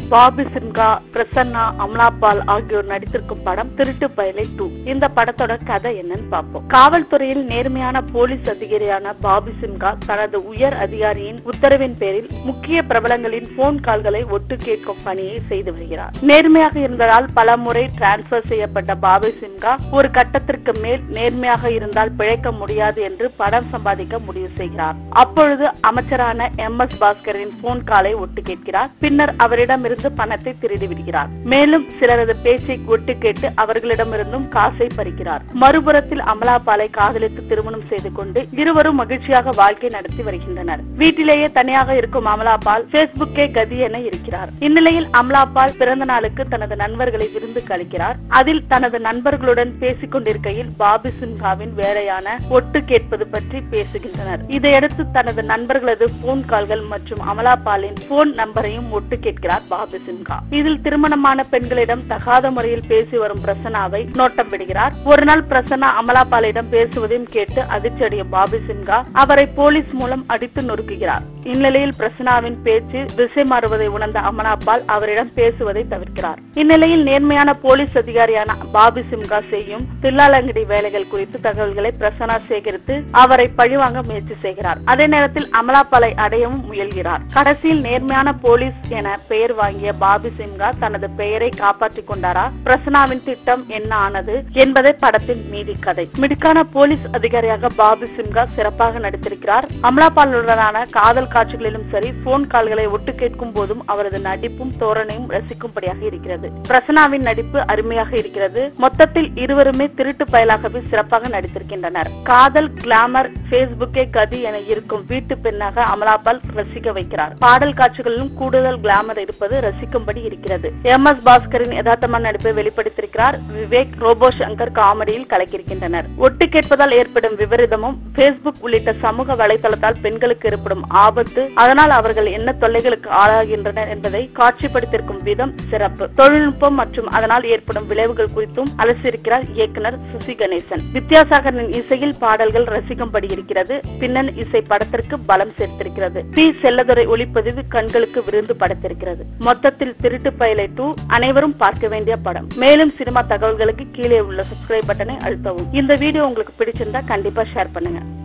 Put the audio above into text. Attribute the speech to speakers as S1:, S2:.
S1: Bobby Sinha Prasanna Amala Paul ஆகியோர் நடித்திருக்கும் படம் திருட்டு பயலை டூ இந்த படத்தோட கதை என்னன்னு பார்ப்போம் காவல்துறையில் நேர்மையான போலீஸ் அதிகாரியான பாபி சின்ஹா தனது உயர் அதிகாரியின் உத்தரவின் பேரில் முக்கிய பிரபலங்களின் போன் கால்களை ஒட்டு கேட்கும் பணியை செய்து வருகிறார் நேர்மையாக இருந்ததால் பல முறை டிரான்ஸ்பர் செய்யப்பட்ட பாபி சின்ஹா ஒரு கட்டத்திற்கு மேல் நேர்மையாக இருந்தால் பிழைக்க முடியாது என்று பணம் சம்பாதிக்க முடிவு செய்கிறார் அப்பொழுது அமைச்சரான எம் எஸ் பாஸ்கரின் போன் காலை ஒட்டு கேட்கிறார் பின்னர் அவரிடமிருந்து பணத்தை திருடி விடுகிறார் மேலும் சிலரது பேச்சை ஒட்டு கேட்டு அவர்களிடமிருந்தும் காசை பறிக்கிறார் மறுபுறத்தில் அமலாபாலை காதலித்து திருமணம் செய்து கொண்டு இருவரும் மகிழ்ச்சியாக வாழ்க்கை நடத்தி வருகின்றனர் வீட்டிலேயே தனியாக இருக்கும் அமலாபால் பேஸ்புக்கே கதி என இருக்கிறார் இந்நிலையில் அமலாபால் பிறந்த நாளுக்கு தனது நண்பர்களை விருந்து கழிக்கிறார் அதில் தனது நண்பர்களுடன் பேசிக் கொண்டிருக்கையில் பாபி சின்ஹாவின் வேலையான ஒட்டு கேட்பது பற்றி பேசுகின்றனர் இதையடுத்து தனது நண்பர்களது போன் கால்கள் மற்றும் அமலாபாலின் போன் நம்பரையும் ஒட்டு கேட்கிறார் பாபி சின்ஹா இதில் திருமணமான பெண்களிடம் தகாத முறையில் பேசி வரும் பிரசன்னாவை நோட்டம் விடுகிறார் ஒரு நாள் பிரசன்னா அமலாபாலிடம் பேசுவதையும் கேட்டு அதிர்ச்சியடையும் பாபி சின்ஹா அவரை போலீஸ் மூலம் அடித்து நொறுக்குகிறார் இந்நிலையில் பிரசன்னாவின் பேச்சு திசை மாறுவதை உணர்ந்த அமலாபால் அவரிடம் பேசுவதை தவிர்க்கிறார் இந்நிலையில் நேர்மையான போலீஸ் அதிகாரியான பாபி சிம்கா செய்யும் தில்லாலங்கடி வேலைகள் குறித்து தகவல்களை பிரசன்னா சேகரித்து அவரை பழிவாங்க முயற்சி செய்கிறார் அதே நேரத்தில் அமலாபாலை அடையவும் முயல்கிறார் கடைசியில் நேர்மையான போலீஸ் என பெயர் வாங்கிய பாபி சிம்கா தனது பெயரை காப்பாற்றிக் கொண்டாரா பிரசன்னாவின் திட்டம் என்ன ஆனது என்பதே படத்தின் மீதி கதை மிடுக்கான போலீஸ் அதிகாரியாக பாபி சிம்கா சிறப்பாக நடித்திருக்கிறார் அமலாபாலுடனான காதல் காட்சிகளிலும் சரி போன் கால்களை ஒட்டு கேட்கும் போதும் அவரது நடிப்பும் தோரணையும் ரசிக்கும்படியாக இருக்கிறது பிரசன்னாவின் நடிப்பு அருமையாக இருக்கிறது மொத்தத்தில் இருவருமே திருட்டு பயலாகவே சிறப்பாக நடித்திருக்கின்றனர் காதல் கிளாமர் பேஸ்புக்கே கதி என இருக்கும் வீட்டு பெண்ணாக அமலாபால் ரசிக்க வைக்கிறார் பாடல் காட்சிகளிலும் கூடுதல் கிளாமர் இருப்பது ரசிக்கும்படி இருக்கிறது எம் எஸ் பாஸ்கரின் யதார்த்தமான நடிப்பை வெளிப்படுத்தியிருக்கிறார் விவேக் ரோபோ சங்கர் காமெடியில் கலக்கியிருக்கின்றனர் ஒட்டு கேட்பதால் ஏற்படும் விபரீதமும் பேஸ்புக் உள்ளிட்ட சமூக வலைதளத்தால் பெண்களுக்கு ஏற்படும் ஆபத்து அதனால் அவர்கள் என்ன தொல்லைகளுக்கு ஆளாகின்றனர் என்பதை காட்சிப்படுத்தியிருக்கும் விதம் சிறப்பு தொழில்நுட்பம் மற்றும் அதனால் ஏற்படும் விளைவுகள் குறித்தும் அலசியிருக்கிறார் இயக்குனர் சுசி கணேசன் வித்யாசாகரின் இசையில் பாடல்கள் ரசிக்கும்படி இருக்கிறது பின்னணி இசை படத்திற்கு பலம் சேர்த்திருக்கிறது பி செல்லதுரை ஒளிப்பதிவு கண்களுக்கு விருந்து படைத்திருக்கிறது மொத்தத்தில் திருட்டு பயலை டூ அனைவரும் பார்க்க வேண்டிய படம் மேலும் சினிமா தகவல்களுக்கு கீழே உள்ள சப்ஸ்கிரைப் பட்டனை அழுத்தவும் இந்த வீடியோ உங்களுக்கு பிடிச்சிருந்தா கண்டிப்பா ஷேர் பண்ணுங்க